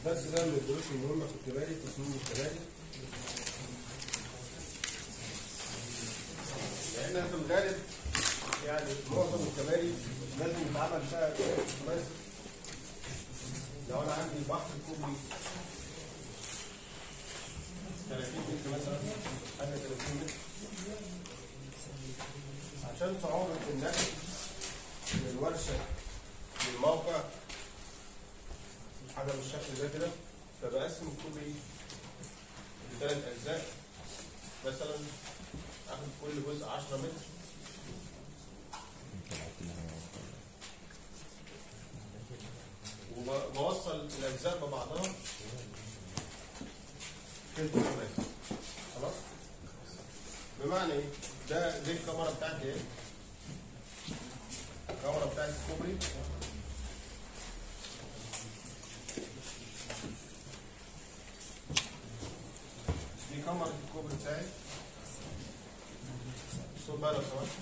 بس ده من الدروس المهمه في الكباري تصميم الكباري لان في الغالب يعني معظم الكباري لازم يتعمل فيها بس لو انا عندي بحر كوبري 30 متر مثلا حاجه 30 متر عشان صعوبه النقل من الورشه للموقع حاجه بالشكل ده كده فبقسم الكوبري لثلاث اجزاء مثلا اخد كل جزء 10 متر وبوصل الاجزاء ببعضها في الكوبري خلاص بمعنى ايه؟ ده دي الكاميرا بتاعتي ايه؟ الكاميرا بتاعت الكوبري دي كاميرا الكوبري بتاعي الصوت بقى لو سمحت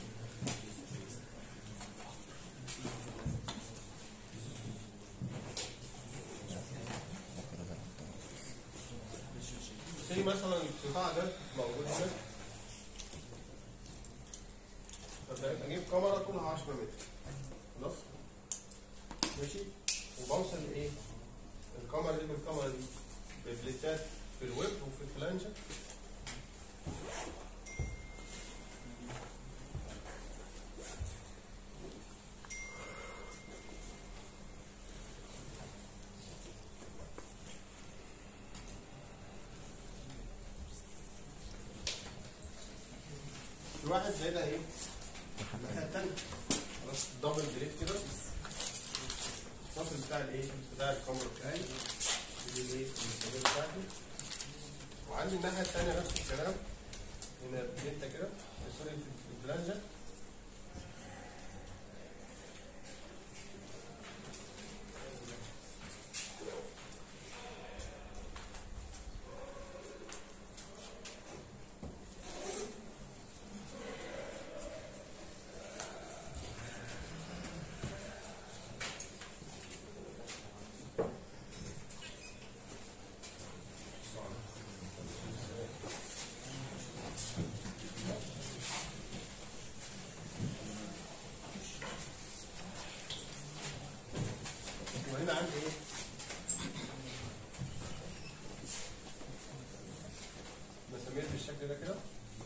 زي مثلا القطاع ده موجود هنا فبجيب كاميرا طولها 10 متر خلاص ماشي وبوصل لايه؟ الكاميرا دي بالكاميرا دي ببليتات في الويب وفي الفلانجة الواحد زي ده ايه؟ الناحية التانية خلاص دبل بريك كده السطر بتاع الايه؟ بتاع الكاميرا بتاعي دي الايه؟ المستقبل بتاعتي وعندي الناحية التانية نفس الكلام هنا بنتا كده سوري في البلانجة وهنا عندي ايه؟ مسامير بالشكل ده كده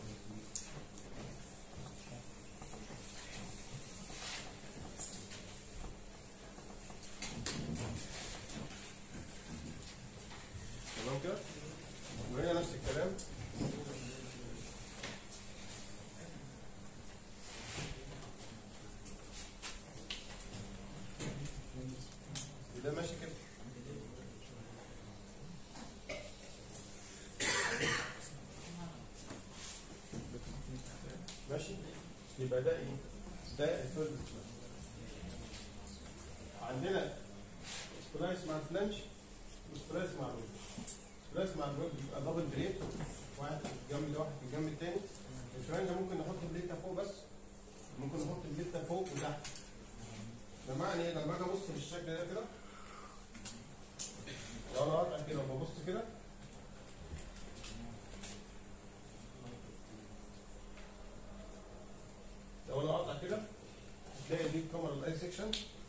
تمام كده؟ وهنا نفس الكلام وده ماشي كده ماشي يبقى ده ايه؟ ده الفيلم عندنا سبلايس مع الفلانش وسبلايس مع الويب سبلايس مع الويب بيبقى دبل بريك واحد في الجنب ده واحد في الجنب التاني الفلانج ممكن نحط بليته فوق بس ممكن نحط بليته فوق وتحت بمعنى ايه لما اجي ابص بالشكل ده كده لو انا قاطع كده وببص كده لو انا قاطع كده تلاقي دي الكاميرا الاي سيكشن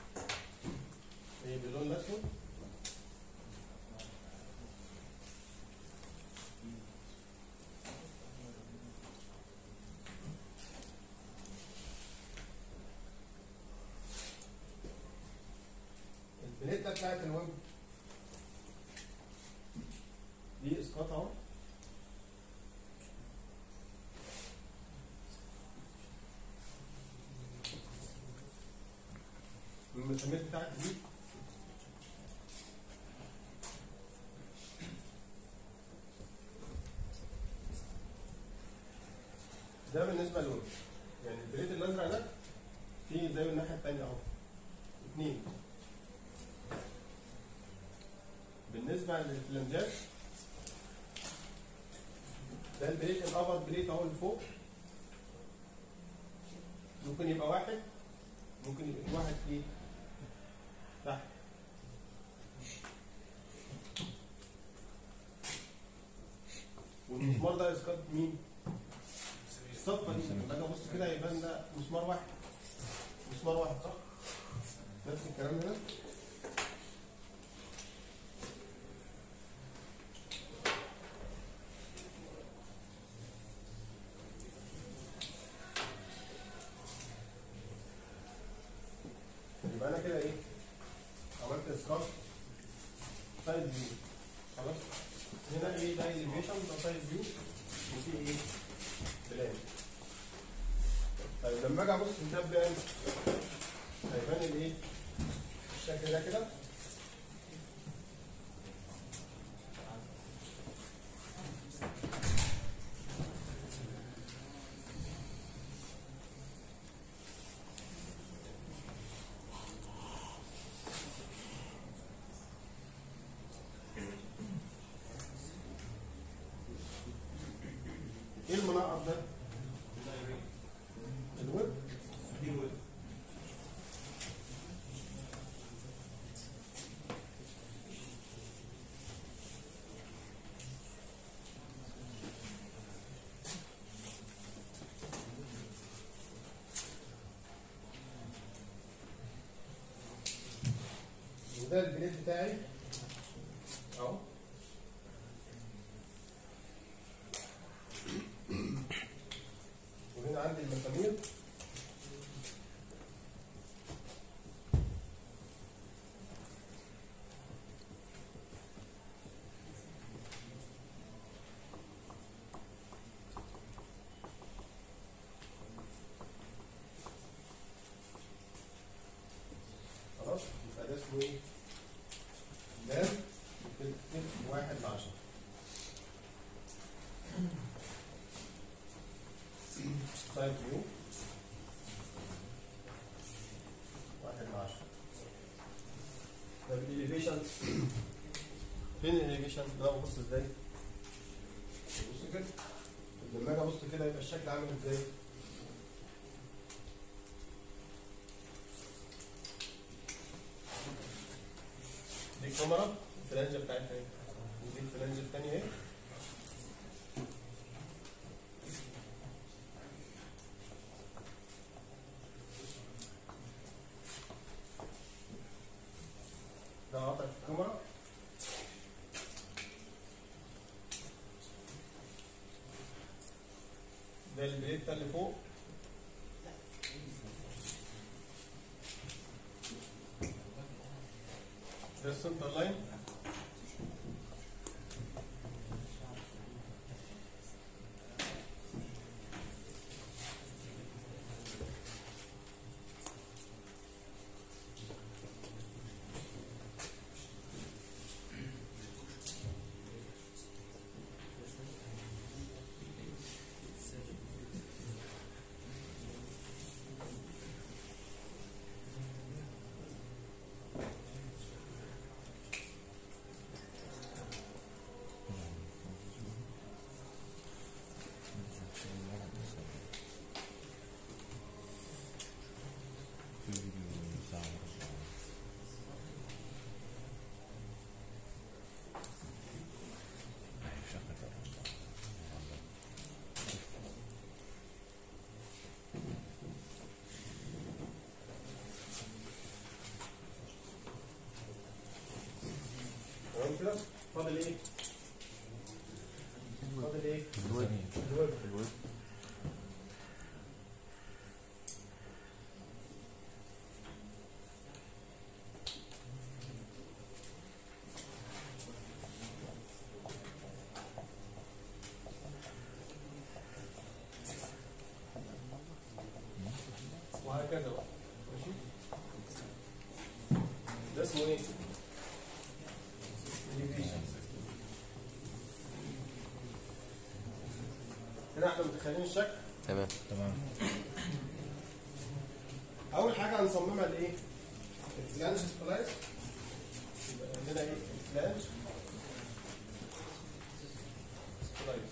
هي باللون الاسود البليته بتاعت الويب دي اسقاط اهو المسامير بتاعتي دي ده بالنسبه للويب يعني البليت الازرق ده فيه زي الناحيه الثانيه اهو اثنين بالنسبه للفلنجات ده البريك الابر بريك اهو اللي فوق ممكن يبقى واحد ممكن يبقى واحد ايه تحت مين؟ الصفه دي لما اجي ابص كده يبان ده مسمار واحد مسمار واحد صح؟ نفس الكلام هنا يبقى انا كده ايه؟ عملت اسقاط سايد فيو خلاص؟ هنا ايه ده اليفيشن ده سايد فيو وفي ايه؟ بلان طيب لما اجي ابص في ده بلان هيبان الايه؟ الشكل ده كده ايه المنقط ده؟ الويب دي الويب وده البليت بتاعي اهو وهنا عندي المسامير خلاص يبقى ده اسمه ايه؟ لام بتكتب واحد لعشرة سايد فيو واحد لعشرة طب الإليفيشن فين الإليفيشن؟ ده ببص ازاي؟ ببص كده طب لما اجي ابص كده يبقى الشكل عامل ازاي؟ دي الكاميرا الفلانجة بتاعتها اهي ودي الفلانجة التانية اهي ده قاطع في الكاميرا ده البليت اللي فوق ده السنتر لاين تمام كده فاضل ايه؟ فاضل ايه؟ الويب الويب الويب وهكذا بقى ماشي ده اسمه ايه؟ elevation. هنا احنا متخيلين الشكل تمام تمام اول حاجه هنصممها لايه؟ الفلانج سبلايس يبقى عندنا ايه؟ الفلانج سبلايس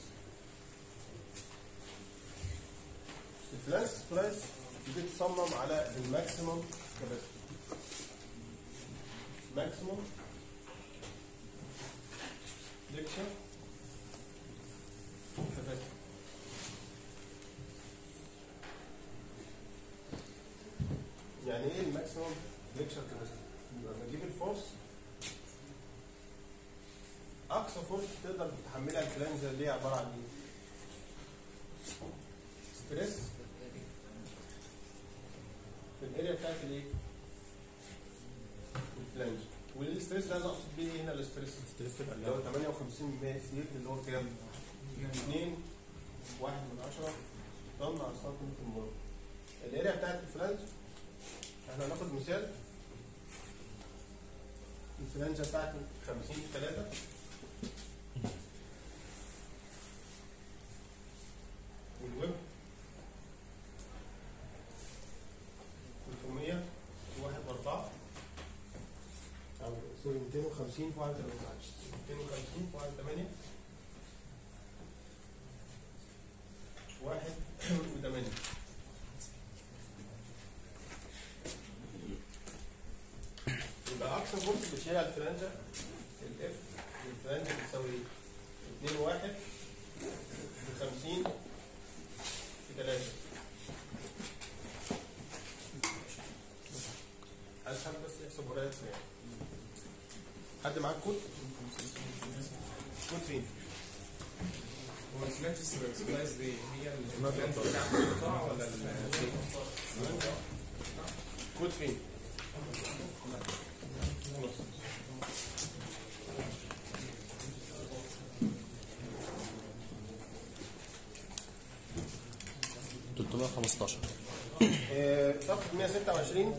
الفلانج سبلايس بتتصمم على الماكسيموم كاباسيتي ماكسيموم ديكشن كاباسيتي ماكسيموم ليكشر كاباسيتي يبقى بجيب الفورس اقصى فورس تقدر تحملها الفلانجه اللي هي عباره عن ايه؟ ستريس في الاريا بتاعت الايه؟ الفلانج والستريس ده انا اقصد بيه إيه هنا الاستريس ستريس تبقى اللي هو 58 سي اللي هو كام؟ 2 1 من 10 طن على سنتيمتر مربع الاريا بتاعت الفلانج احنا هناخد مثال الفلانجة بتاعتي 50 في 3 والويب 300 في 1 4 او سوري 250 في 1 8 250 في 1 8 واحد وثمانية يبقى أقصى فورس بتشيلها الفلانجة الإف الفلانجة بتساوي إيه؟ اتنين واحد في خمسين في تلاتة عايز حد بس يحسب ورايا يعني حد معاك كود؟ كود فين؟ هو الفلات سبلايز دي هي الفلات بتاعت القطاع ولا ال كود فين؟ تلتمية وخمستاشر آه، صفحة 126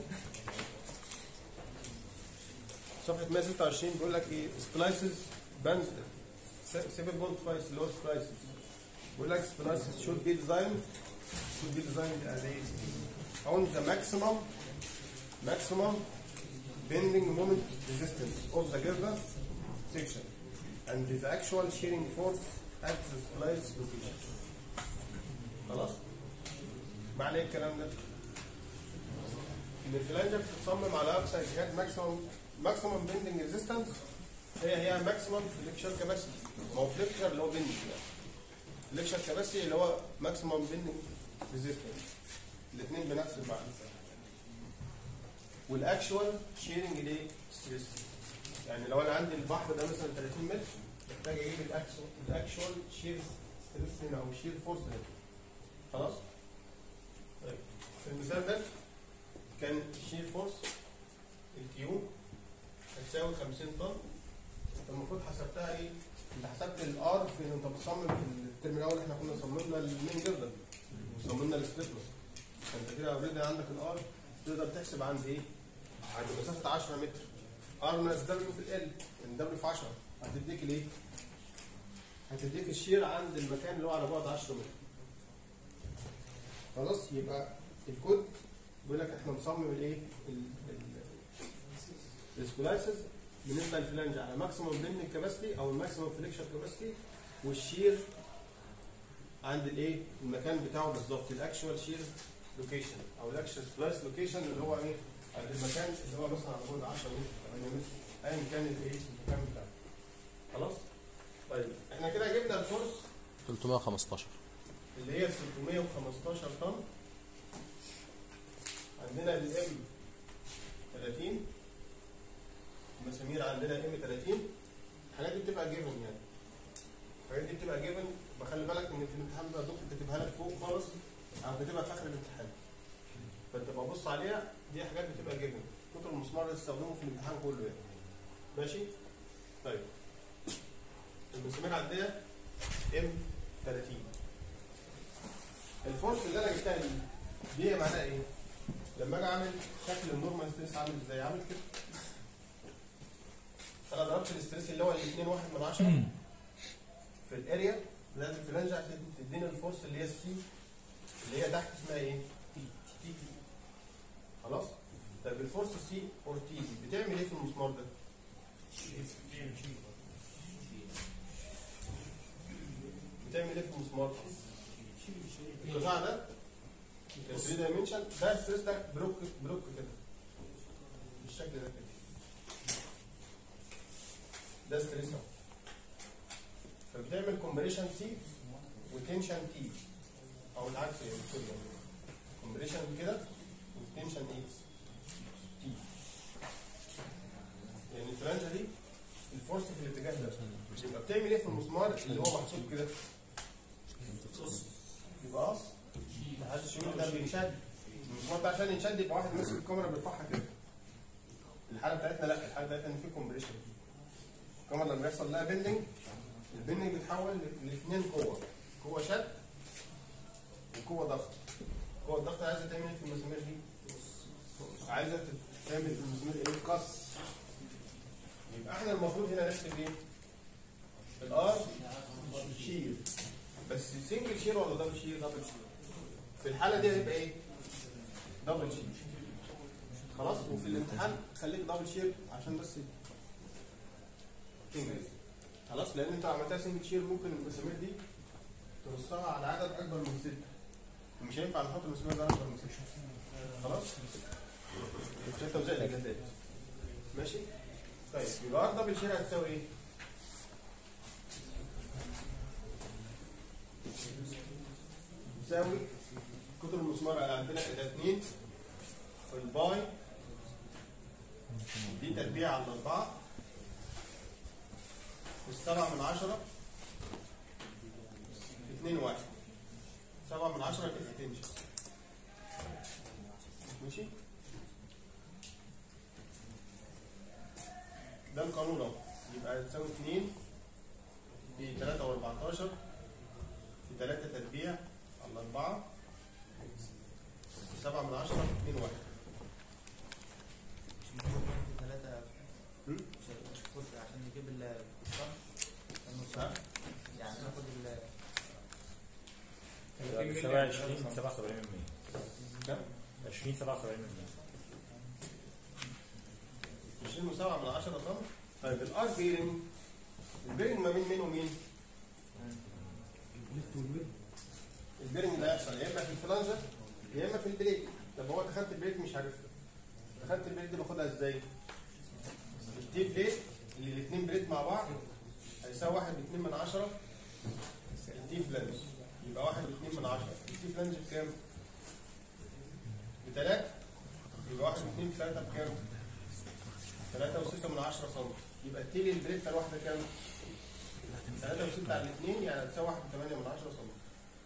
صفحة 126 بيقول لك ايه سبلايسز باند 7.5 اللي هو سبلايسز بيقول لك سبلايسز should be designed should be designed as a on the maximum maximum bending moment resistance of the given section and the actual shearing force at the splice location خلاص معنى ايه الكلام ده؟ ان الفلانجه بتتصمم على اقصى اجهاد ماكسيمم ماكسيمم بيندنج ريزيستنس هي هي ماكسيمم فليكشر كاباسيتي ما هو فليكشر اللي هو بيندنج فليكشر كاباسيتي اللي هو ماكسيمم بيندنج ريزيستنس الاثنين بنفس المعنى والاكشوال شيرنج ليه ستريس يعني لو انا عندي البحر ده مثلا 30 متر محتاج اجيب الاكشوال الاكشوال شير ستريس هنا او شير فورس هنا خلاص طيب في المثال ده كان الشير فورس الكيو هتساوي 50 طن المفروض حسبتها ايه؟ انت حسبت الار في انت بتصمم في الترم الاول احنا كنا صممنا المين جردل وصممنا الستيفنس فانت كده اوريدي عندك الار تقدر تحسب عند ايه؟ عند مسافه 10 متر ار ناقص دبليو في ال ان دبليو في 10 هتديك الايه؟ هتديك الشير عند المكان اللي هو على بعد 10 متر خلاص يبقى الكود بيقول لك احنا مصمم الايه؟ السبلايسز بالنسبه للفلانج على ماكسيموم بلندنج كاباسيتي او الماكسيموم فليكشر كاباسيتي والشير عند الايه؟ المكان بتاعه بالظبط الاكشوال شير لوكيشن او الاكشوال سبلايس لوكيشن اللي هو ايه؟ عند المكان اللي هو مثلا على بعد 10 متر 8 متر ايا كان الايه؟ المكان بتاعه خلاص؟ طيب احنا كده جبنا الفورس تلتمية وخمستاشر اللي هي 315 طن عندنا الام 30 المسامير عندنا ام 30 الحاجات دي بتبقى جيفن يعني الحاجات دي بتبقى جيفن بخلي بالك ان في الامتحان بقى دكتور كاتبها لك فوق خالص او كاتبها في اخر الامتحان فانت ببص عليها دي حاجات بتبقى جيفن كتر المسمار اللي تستخدمه في الامتحان كله يعني ماشي طيب المسامير عندنا ام 30 الفورس اللي انا جبتها دي دي هي معناها ايه؟ لما اجي اعمل شكل النورمال ستريس عامل ازاي؟ عامل كده انا ضربت الاستريس اللي هو ال 2 1 من 10 في الاريا لازم الفلانجة عشان تديني الفورس اللي هي السي اللي هي تحت اسمها ايه؟ تي تي خلاص؟ طيب الفورس سي اور تي دي بتعمل ايه في المسمار ده؟ بتعمل ايه في المسمار؟ القطاع ده ال 3 دايمنشن ده الستريس ده بلوك بلوك كده بالشكل ده كده ده ستريس اهو فبتعمل كومبريشن سي وتنشن تي او العكس يعني سوري كومبريشن كده وتنشن ايه فبتعمل ايه في المسمار اللي هو محطوط كده؟ يبقى قص عايز الشمال ده بينشد المسمار ده عشان ينشد يبقى واحد ماسك الكاميرا بيرفعها كده الحاله بتاعتنا لا الحاله بتاعتنا ان في كومبريشن الكاميرا لما يحصل لها بندنج البندنج بيتحول لاثنين قوه قوه شد وقوه ضغط قوه الضغط عايزه تعمل ايه في المسامير دي؟ عايزه تعمل في المسامير ايه؟ قص يبقى احنا المفروض هنا نكتب ايه؟ الار شير بس سنجل شير ولا دبل شير؟ دبل شير في الحاله دي هيبقى ايه؟ دبل شير خلاص وفي الامتحان خليك دبل شير عشان بس تنجز خلاص لان انت عملتها سنجل شير ممكن المسامير دي ترصها على عدد اكبر من سته مش هينفع نحط المسامير ده اكبر من سته خلاص؟ مش توزيع الاجازات ماشي؟ طيب يبقى ار دبل شير هتساوي ايه؟ يساوي قطر المسمار اللي عندنا ده 2 في الباي دي تربيع على الأربعة والسبعة من عشرة في اتنين واحد سبعة من عشرة اف تنشن ماشي ده القانون اهو يبقى تساوي اتنين في تلاتة واربعتاشر في تلاتة تربيع على أربعة في سبعة من عشرة في اتنين واحد ثلاثة هم؟ عشان نجيب ال ها؟ يعني ناخد ال 27 77 كم؟ 20 77 عشرين وسبعة من عشرة طن طيب الار بيرنج البيرنج ما بين مين ومين؟ البيرنج اللي هيحصل يا اما في الفلانجر يا اما في البريك طب هو دخلت البريك مش عارفها دخلت البريك دي باخدها ازاي؟ التي بليت اللي الاثنين بريك مع بعض هيساوي واحد باتنين من عشرة التي فلانج يبقى واحد باتنين من عشرة التي فلانج بكام؟ بتلاتة يبقى واحد باتنين في تلاتة بكام؟ تلاتة وستة من عشرة سم يبقى التيلي البريك الواحدة كام؟ تلاتة وستة على الاثنين يعني هتساوي واحد وثمانية من عشرة سم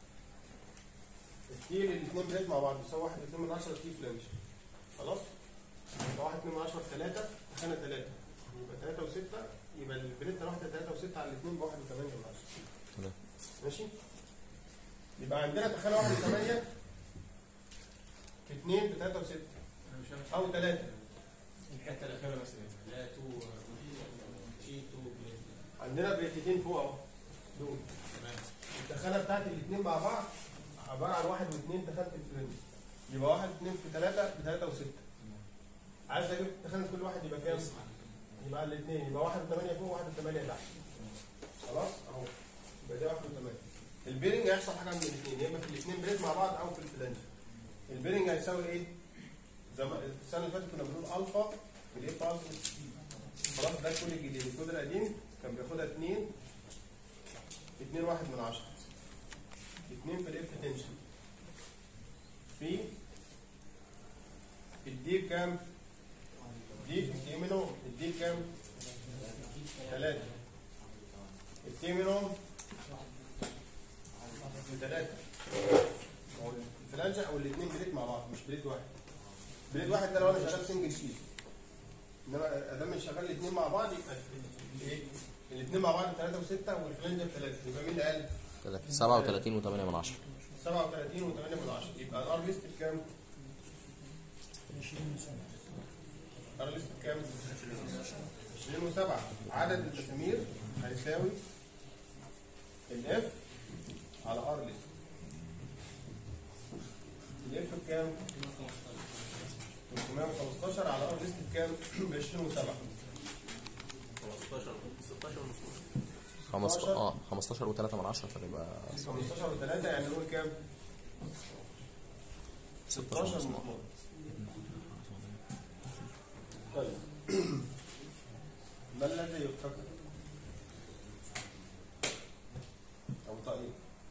التيل الاثنين بريك مع بعض بيساوي واحد واثنين من عشرة تي فلانج خلاص؟ يبقى واحد اثنين من عشرة في تلاتة خانة تلاتة يبقى تلاتة وستة يبقى البريك الواحدة تلاتة وستة على الاثنين بواحد وثمانية من عشرة تمام. ماشي؟ يبقى عندنا تخانة واحد وثمانية في اثنين بتلاتة وستة أو تلاتة الحته الاخيره بس لا تو تي تو عندنا بريتين فوق اهو دول تمام الدخانه بتاعت الاثنين مع بعض عباره عن واحد واثنين دخلت الفرنج يبقى واحد اثنين في ثلاثه بثلاثه وسته عايز اجيب دخانه كل واحد يبقى كام؟ يبقى الاثنين يبقى واحد وثمانيه فوق وواحد وثمانيه تحت خلاص اهو يبقى ده واحد وثمانيه البيرنج هيحصل حاجه من الاثنين يا اما في الاثنين بريد مع بعض او في الفلانج البيرنج هيساوي ايه؟ زي ما السنه اللي فاتت كنا بنقول الفا في الاف الفا خلاص ده الكود الجديد الكود القديم كان بياخدها 2 2 واحد من 10 2 في الاف تنشن في الدي كام؟ دي في التي منهم الدي كام؟ 3 التي منهم في 3 الفلانجة او الاثنين بريد مع بعض مش بريد واحد بريد واحد ده لو انا شغال سنجل شيت انما ادام مش شغال الاثنين مع بعض يبقى ايه؟ الاثنين مع بعض 3 و6 والفلانجة بثلاثة يبقى مين اقل؟ 37 و8 من 10 37 و8 من 10 يبقى الار ليست بكام؟ الار ليست بكام؟ 20 و7 عدد المسامير هيساوي الاف على ار ليست الاف بكام؟ 315 على ار ليست بكام؟ ب 20 و7 15 اه 15 و3 من 10 فيبقى 15 و3 يعني نقول كام؟ 16 16 مسمار طيب ما الذي يفتقد؟ أو تقريب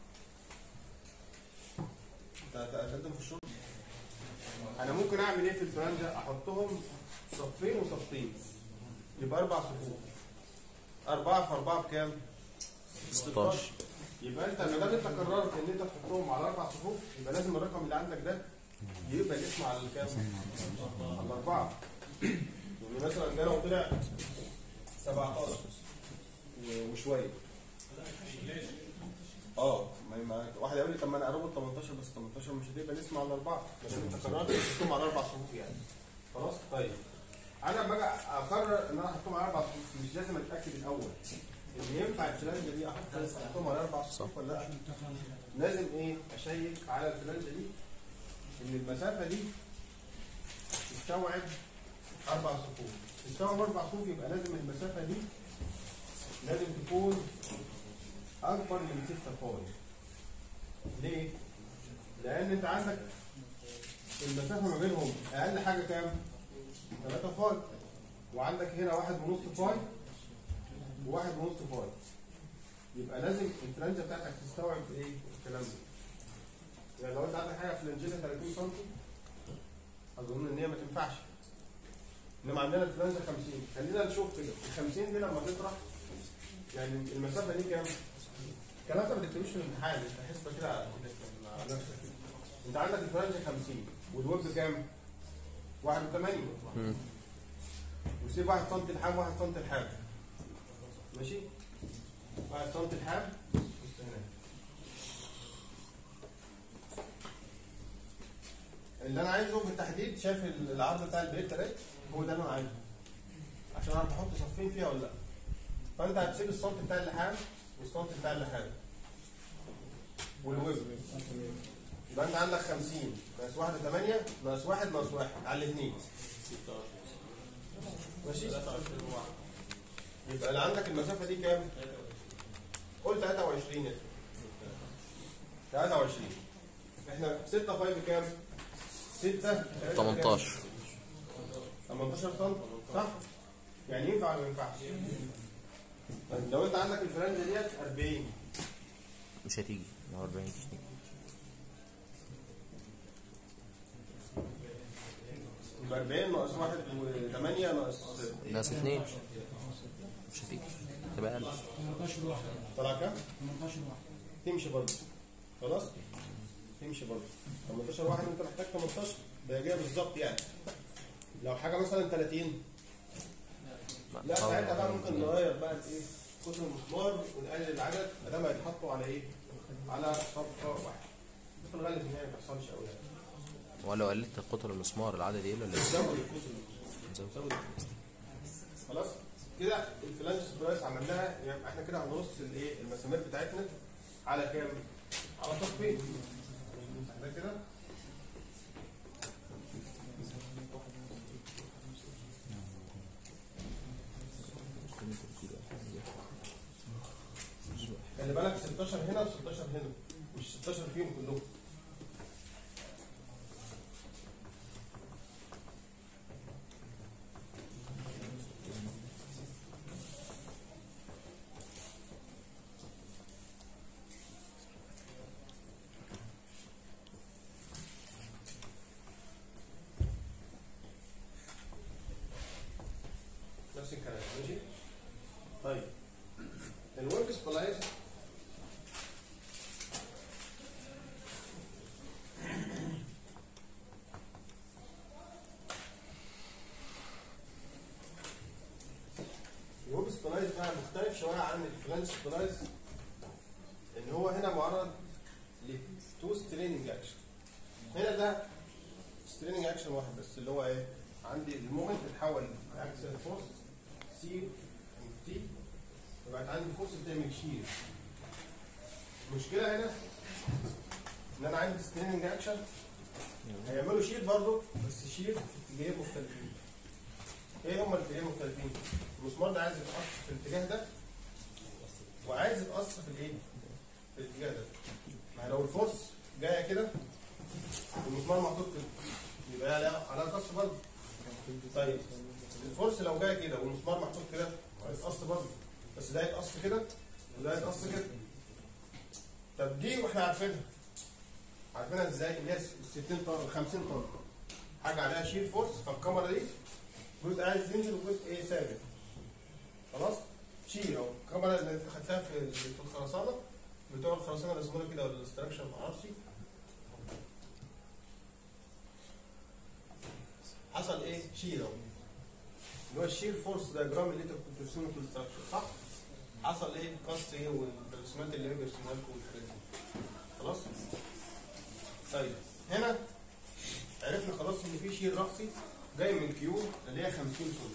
تقدم في الشغل أنا ممكن أعمل إيه في الفرنجة؟ أحطهم صفين وصفين يبقى أربع صفوف أربعة في أربعة بكام؟ 16 يبقى انت ما دام انت قررت ان انت تحطهم على اربع صفوف يبقى لازم الرقم اللي عندك ده يبقى الاسم على الكام؟ على الاربعه يعني مثلا ده لو طلع 17 و- وشويه اه ما ما واحد يقول لي طب ما انا اربط 18 بس 18 مش هتبقى الاسم على الاربعه ما دام انت قررت تحطهم على اربع صفوف يعني خلاص طيب انا لما اجي اقرر ان انا احطهم على اربع صفوف مش لازم اتاكد الاول ان ينفع الفلانجه دي احط احطهم على اربع صفوف ولا لا لازم ايه اشيك على الفلانجه دي ان المسافه دي تستوعب اربع صفوف تستوعب اربع صفوف يبقى لازم المسافه دي لازم تكون اكبر من 6 فاي ليه؟ لان انت عندك المسافه ما بينهم اقل حاجه كام؟ 3 فاي وعندك هنا واحد ونص فاي وواحد ونص فاي يبقى لازم الفلانجه بتاعتك تستوعب ايه الكلام ده يعني لو انت عندك حاجه فلانجتها 30 سم اظن ان هي ما تنفعش انما عندنا الفلانجه 50 خلينا نشوف كده ال 50 دي لما تطرح يعني المسافه دي كام؟ الكلام ده ما تكتبوش في الامتحان انت حسبه كده على كده على نفسك كده. انت عندك الفلانجه 50 والويب كام؟ 81 مم. وسيب 1 سم الحام 1 سم الحام ماشي 1 سم الحام بص هنا اللي انا عايزه بالتحديد شايف العرض بتاع البيت ده هو ده اللي انا عايزه عشان اعرف احط صفين فيها ولا لا فانت هتسيب السم بتاع اللحام والسم بتاع اللحام والوزن يبقى انت عندك 50 ناقص 1 8 ناقص 1 ناقص 1 على الاثنين ماشي يبقى اللي عندك المسافه دي كام؟ قول 23 يا سيدي. 23 احنا 6 5 بكام؟ 6 18 18 سم صح؟ يعني ينفع ولا ما ينفعش؟ طيب لو انت عندك الفرنجه ديت 40 مش هتيجي لو 40 مش هتيجي يبقى 40 ناقص 1 و8 ناقص ناقص 2 مش هتيجي تبقى اقل 18 واحد طلع كام؟ 18 واحد تمشي برضه خلاص؟ تمشي برضه 18 واحد انت محتاج 18 ده جايه بالظبط يعني لو حاجه مثلا 30 لا ساعتها بقى ممكن نغير بقى الايه قطر المسمار ونقلل العدد ما دام هيتحطوا على ايه؟ على صفقه واحده ده في الغالب ان هي ما بتحصلش قوي يعني ولو قلت قطر المسمار العدد يقل ولا زود القطر يزود؟ زود القطر. خلاص كده الفلانج سبرايس عملناها يبقى احنا كده هنرص الايه المسامير بتاعتنا على كام؟ على صفين ده كده خلي بالك 16 هنا و16 هنا مش 16 فيهم كلهم نفس الكلام ماشي طيب الورك سبلايز الورك سبلايز بقى مختلف شويه عن الفلانج سبلايز ان هو هنا معرض لتو ستريننج اكشن هنا ده ستريننج اكشن واحد بس اللي هو ايه عندي المومنت اتحول اكسل فورس سي تي يبقى عندي فورس بتعمل شير المشكله هنا ان انا عندي ستريننج اكشن هيعملوا شير برضه بس شير في اتجاهين مختلفين ايه هما الاتجاهين المختلفين؟ المسمار ده عايز يتقص في الاتجاه ده وعايز يتقص في الايه؟ في الاتجاه ده ما لو الفورس جايه كده والمسمار محطوط كده يبقى عليها عليها قص برضه طيب الفورس لو جايه كده والمسمار محطوط كده هيتقص برضه بس ده يتقص كده وده يتقص كده طب دي واحنا عارفينها عارفينها ازاي اللي هي ال 60 طن ال 50 طن حاجه عليها شير فورس فالكاميرا دي جزء عايز ينزل وجزء ايه ثابت خلاص شير او الكاميرا اللي انت خدتها في في الخرسانه بتوع الخرسانه رسموا لك كده ولا الاستراكشر ما اعرفش حصل ايه؟ شير اهو اللي هو الشير فورس دايجرام اللي انت كنت بترسمه في الاستراكشر صح؟ حصل ايه؟ قص ايه والرسومات اللي هي بيرسمها لكم والحاجات دي خلاص؟ طيب هنا عرفنا خلاص ان في شير رأسي جاي من كيو اللي هي 50 سم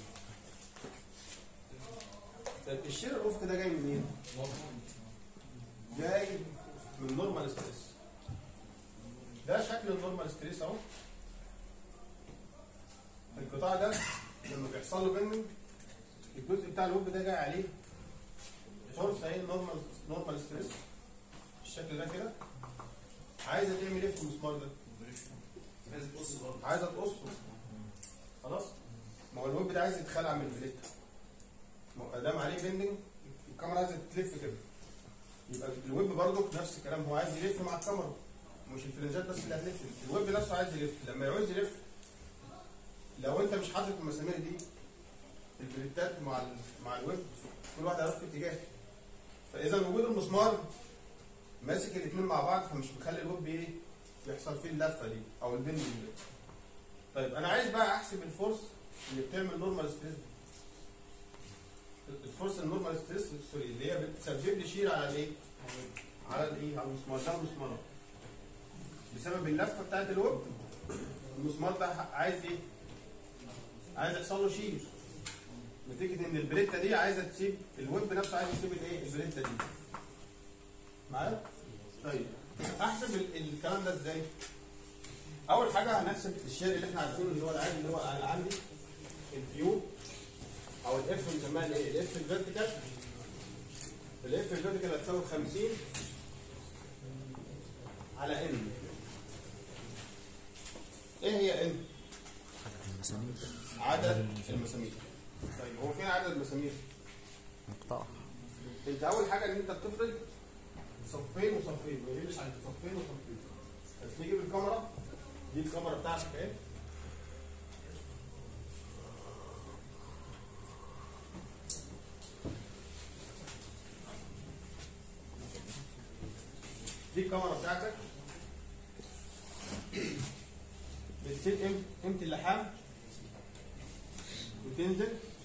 طيب الشير الافقي ده جاي منين؟ جاي من نورمال ستريس ده شكل النورمال ستريس اهو القطاع ده لما بيحصل له بندنج الجزء بتاع الويب ده جاي عليه فورس اهي نورمال نورمال ستريس الشكل ده كده عايزه تعمل ايه في المسمار ده؟ عايزه تقصه خلاص؟ ما هو الويب ده عايز يتخلع من البليت ما هو ادام عليه بندنج الكاميرا عايزه تلف كده يبقى الويب برضه نفس الكلام هو عايز يلف مع الكاميرا مش الفلنجات بس اللي هتلف الويب نفسه عايز يلف لما يعوز يلف لو انت مش حاطط المسامير دي البليتات مع ال... مع الويب كل واحد هيروح في اتجاه فاذا وجود المسمار ماسك الاثنين مع بعض فمش مخلي الويب ايه يحصل فيه اللفه دي او البند دي طيب انا عايز بقى احسب الفورس اللي بتعمل نورمال ستريس الفورس النورمال ستريس سوري اللي هي بتسبب لي شير على الايه؟ على الايه؟ على المسمار ده المسمار بسبب اللفه بتاعت الويب المسمار ده عايز ايه؟ عايز يحصل له شير نتيجه ان البريتا دي عايزه تسيب الويب نفسه عايز يسيب الايه؟ البريتا دي معايا؟ طيب احسب ال- الكلام ده ازاي؟ اول حاجه هنحسب الشير اللي احنا عارفينه اللي هو العادي اللي هو عندي الفيو او الاف بنسميها الايه؟ الاف الفيرتيكال الاف الفيرتيكال هتساوي 50 على ان ايه هي ان؟ المسامير عدد المسامير طيب هو فين عدد المسامير؟ مقطع انت اول حاجه ان انت بتفرض صفين وصفين ما يقلش عن صفين وصفين بس نيجي بالكاميرا دي الكاميرا بتاعتك اهي دي الكاميرا بتاعتك بتسيب قيمة- قيمة اللحام وتنزل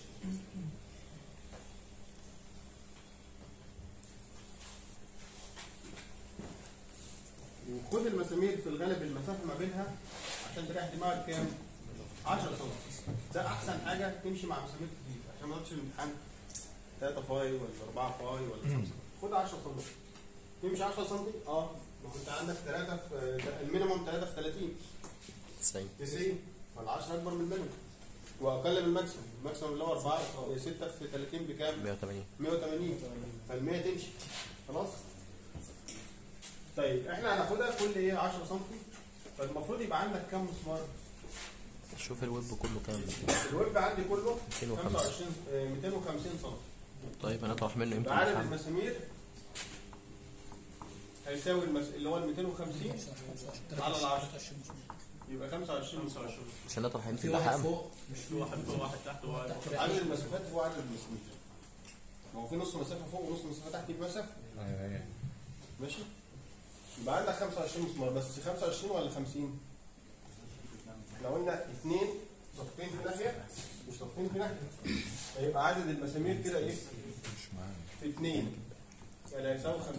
وخد المسامير في الغالب المسافه ما بينها عشان تريح دماغك كام؟ 10 سم ده احسن حاجه تمشي مع مسامير كتير عشان ما تقعدش الامتحان 3 فاي ولا 4 فاي ولا 5 خد 10 سم تمشي 10 سم اه ما كنت عندك 3 في المينيموم 3 في 30 90 90 فال 10 اكبر من المينيموم واقل من الماكسيموم الماكسيموم اللي هو 4 6 في 30 بكام؟ 180 180 فال100 تمشي خلاص طيب احنا هناخدها كل ايه 10 سم فالمفروض يبقى عندك كام مسمار شوف الويب كله كام الويب عندي كله 205 25 آه، 250 سم طيب هنطرح منه يمكن يبقى عدد اللحام المسامير هيساوي المس... اللي هو ال 250 على ال 10 يبقى 25 مسمار عشان نطرح يمكن في واحد اللحام فوق مش في واحد فوق واحد تحت وواحد فوق. عدد المسافات هو عدد المسامير ما هو في نص مسافه فوق ونص مسافه تحت يبقى مسافه ماشي يبقى عندك 25 مسمار بس 25 ولا 50 لو قلنا اثنين صفين في ناحيه وصفين في ناحيه هيبقى عدد المسامير كده ايه في اثنين يعني هيساوي 50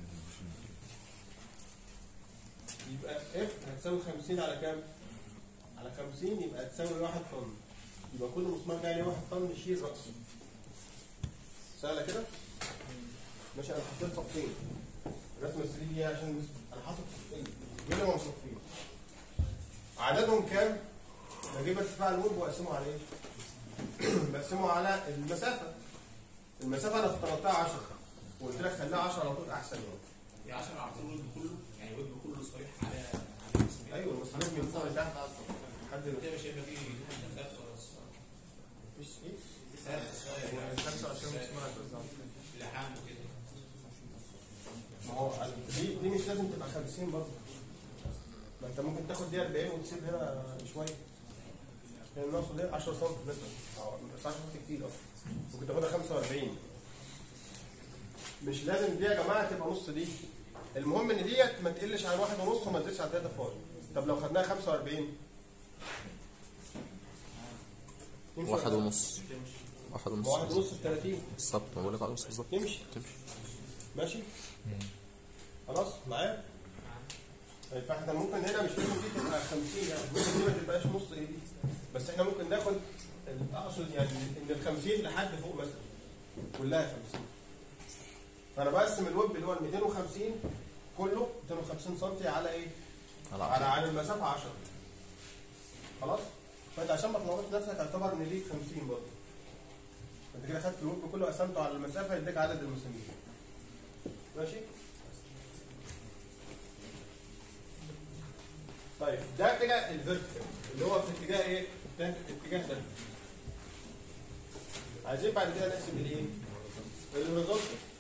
يبقى اف هتساوي 50 على كام؟ على 50 يبقى هتساوي 1 طن يبقى كل مسمار جاي عليه 1 طن يشيل راسه سهله كده؟ ماشي انا حطيت صفين الرسمه 3 دي عشان انا حاطط صفين مينيموم صفين عددهم كام؟ بجيب ارتفاع الويب واقسمه على ايه؟ بقسمه على المسافه المسافه انا افترضتها 10 وقلت لك خليها 10 على طول احسن يعني يعني عشان اعرف الويب كله يعني الويب كله صريح على على المسامير ايوه المسامير من فوق لتحت لحد كده مش هيبقى فيه هدفات خلاص مفيش ايه؟ فرق صغير 25 مسمار لحام وكده ما هو دي دي مش لازم تبقى 50 برضه ما انت ممكن تاخد دي 40 وتسيب هنا شويه لان ناقصه دي 10 سم مثلا أو بس 10 سم كتير اصلا ممكن تاخدها 45 مش لازم دي يا جماعه تبقى نص دي المهم ان ديت ما تقلش عن واحد ونص وما تزيدش عن 3 فاي طب لو خدناها 45 يمشي واحد ولا لا؟ ونص واحد ونص واحد ونص في 30 بالظبط ما بقول لك واحد ونص بالظبط يمشي تمشي ماشي خلاص معايا طيب فاحنا ممكن هنا مش لازم دي تبقى 50 يعني ممكن دي ما تبقاش نص ايه دي بس احنا ممكن ناخد ال- اقصد يعني ان ال 50 لحد فوق مثلا كلها 50 فانا بقسم الويب اللي هو ال 250 كله 250 سم على ايه؟ على على عشرة. على المسافه 10 خلاص؟ فانت عشان ما تلخبطش نفسك اعتبر ان ليك 50 برضه انت كده خدت الويب كله قسمته على المسافه يديك عدد المسامير ماشي؟ طيب ده كده الفيرتيكال اللي هو في اتجاه ايه؟ ده الاتجاه ده عايزين بعد كده نقسم الايه؟ الهوريزونتال